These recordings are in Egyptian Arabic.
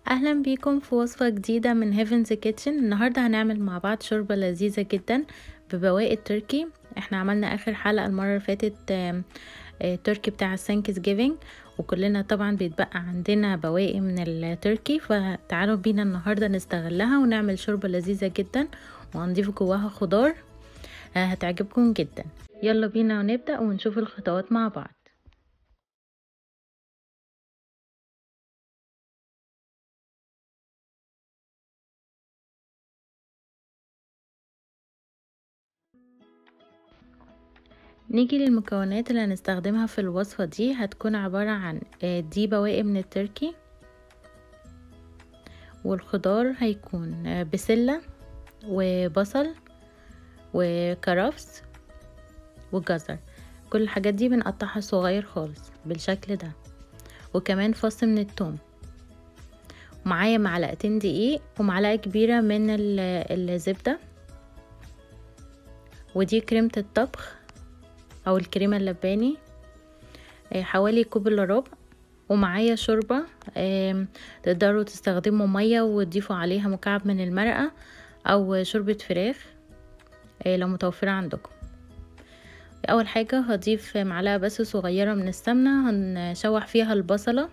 اهلا بيكم في وصفة جديدة من هيفنز كيتشن النهاردة هنعمل مع بعض شوربة لذيذة جدا ببواقي التركي احنا عملنا اخر حلقة المرة اللي فاتت تركي بتاع السانكس جيفينج وكلنا طبعا بيتبقى عندنا بواقي من التركي فتعالوا بينا النهاردة نستغلها ونعمل شوربة لذيذة جدا وهنضيف جواها خضار هتعجبكم جدا يلا بينا ونبدأ ونشوف الخطوات مع بعض نيجي للمكونات اللي هنستخدمها في الوصفة دي هتكون عبارة عن دي بواقي من التركي والخضار هيكون بسلة وبصل وكرفس وجزر كل الحاجات دي بنقطعها صغير خالص بالشكل ده وكمان فص من التوم ومعايا معلقتين دقيق ومعلقة كبيرة من الزبدة ودي كريمة الطبخ او الكريمه اللباني حوالي كوب الا ربع ومعايا شوربه تقدروا تستخدموا ميه وتضيفوا عليها مكعب من المرقه او شوربه فراخ لو متوفره عندكم اول حاجه هضيف معلقه بس صغيره من السمنه هنشوح فيها البصله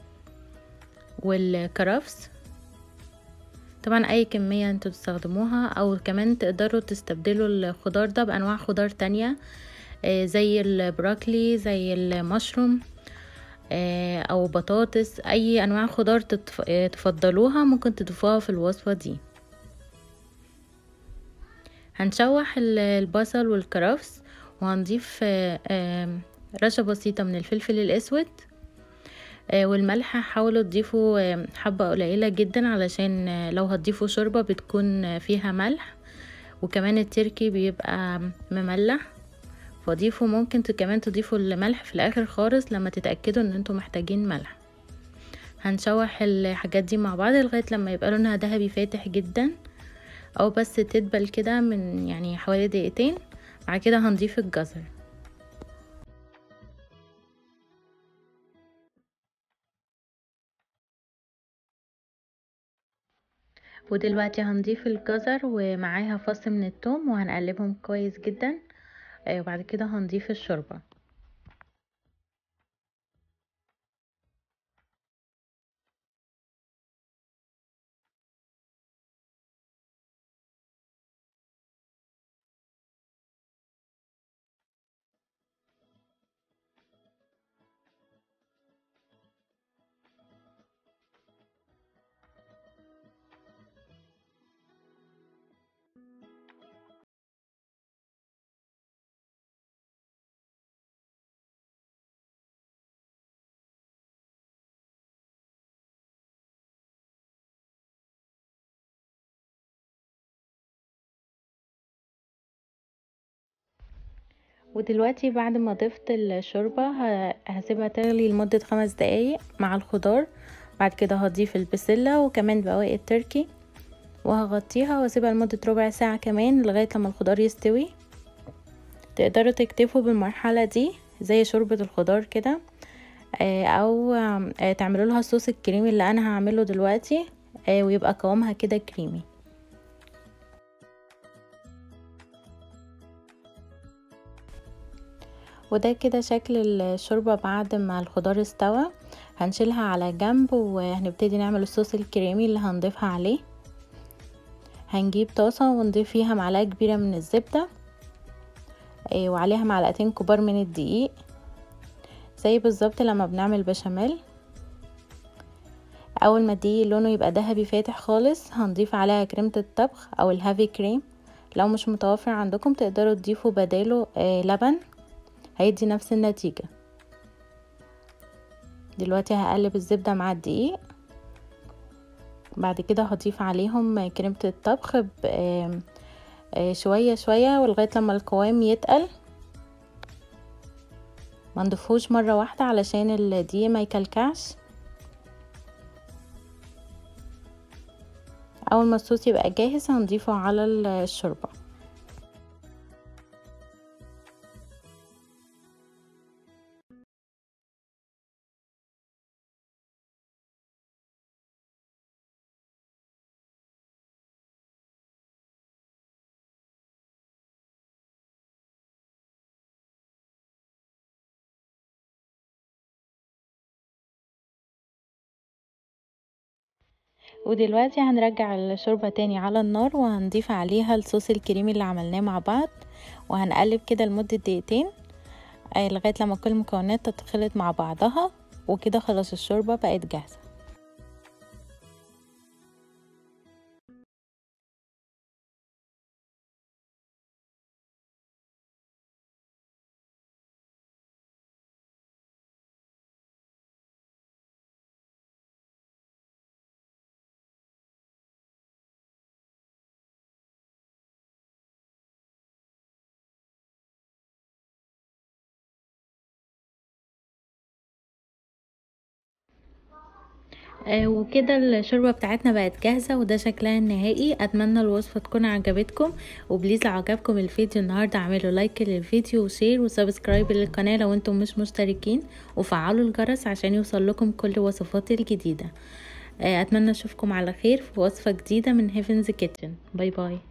والكرفس طبعا اي كميه انتوا تستخدموها او كمان تقدروا تستبدلوا الخضار ده بانواع خضار تانية زي البروكلي زي المشروم او بطاطس اي انواع خضار تفضلوها ممكن تضيفوها في الوصفة دي هنشوح البصل والكرفس وهنضيف رشة بسيطة من الفلفل الاسود والملح حاولوا تضيفوا حبة قليلة جدا علشان لو هتضيفوا شوربة بتكون فيها ملح وكمان التركي بيبقى مملح فضيفوا ممكن كمان تضيفوا الملح في الاخر خالص لما تتاكدوا ان انتوا محتاجين ملح هنشوح الحاجات دي مع بعض لغايه لما يبقى لونها ذهبي فاتح جدا او بس تدبل كده من يعني حوالي دقيقتين بعد كده هنضيف الجزر ودلوقتي هنضيف الجزر ومعاها فص من الثوم وهنقلبهم كويس جدا وبعد كده هنضيف الشوربة ودلوقتي بعد ما ضفت الشوربة هسيبها تغلي لمدة خمس دقايق مع الخضار بعد كده هضيف البسلة وكمان بواقي التركي وهغطيها واسيبها لمدة ربع ساعة كمان لغاية لما الخضار يستوي تقدروا تكتفوا بالمرحلة دي زي شوربة الخضار كده او تعملوا لها الصوص الكريمي اللي انا هعمله دلوقتي ويبقى قوامها كده كريمي وده كده شكل الشوربة بعد ما الخضار استوى هنشيلها على جنب وهنبتدي نعمل الصوص الكريمي اللي هنضيفها عليه هنجيب طاسة ونضيف فيها معلقة كبيرة من الزبدة وعليها معلقتين كبار من الدقيق زي بالظبط لما بنعمل بشاميل اول ما الدقيق لونه يبقى ذهبي فاتح خالص هنضيف عليها كريمة الطبخ او الهافي كريم لو مش متوفر عندكم تقدروا تضيفوا بداله لبن هيدي نفس النتيجة دلوقتي هقلب الزبدة مع الدقيق بعد كده هضيف عليهم كريمة الطبخ شوية شوية ولغاية لما القوام يتقل ما نضيفوش مرة واحدة علشان الدقيق ما يكلكعش اول ما الصوص يبقى جاهز هنضيفه على الشوربه ودلوقتي هنرجع الشوربة تاني على النار وهنضيف عليها الصوص الكريمي اللي عملناه مع بعض وهنقلب كده لمدة دقيقتين لغاية لما كل المكونات تتخلط مع بعضها وكده خلاص الشوربة بقت جاهزة آه وكده الشوربة بتاعتنا بقت جاهزة وده شكلها النهائي اتمنى الوصفة تكون عجبتكم وبليز لو عجبكم الفيديو النهاردة اعملوا لايك للفيديو وشير وسبسكرايب للقناة لو انتم مش مشتركين وفعلوا الجرس عشان يوصل لكم كل وصفاتي الجديدة آه اتمنى اشوفكم على خير في وصفة جديدة من هيفنز كيتشن باي باي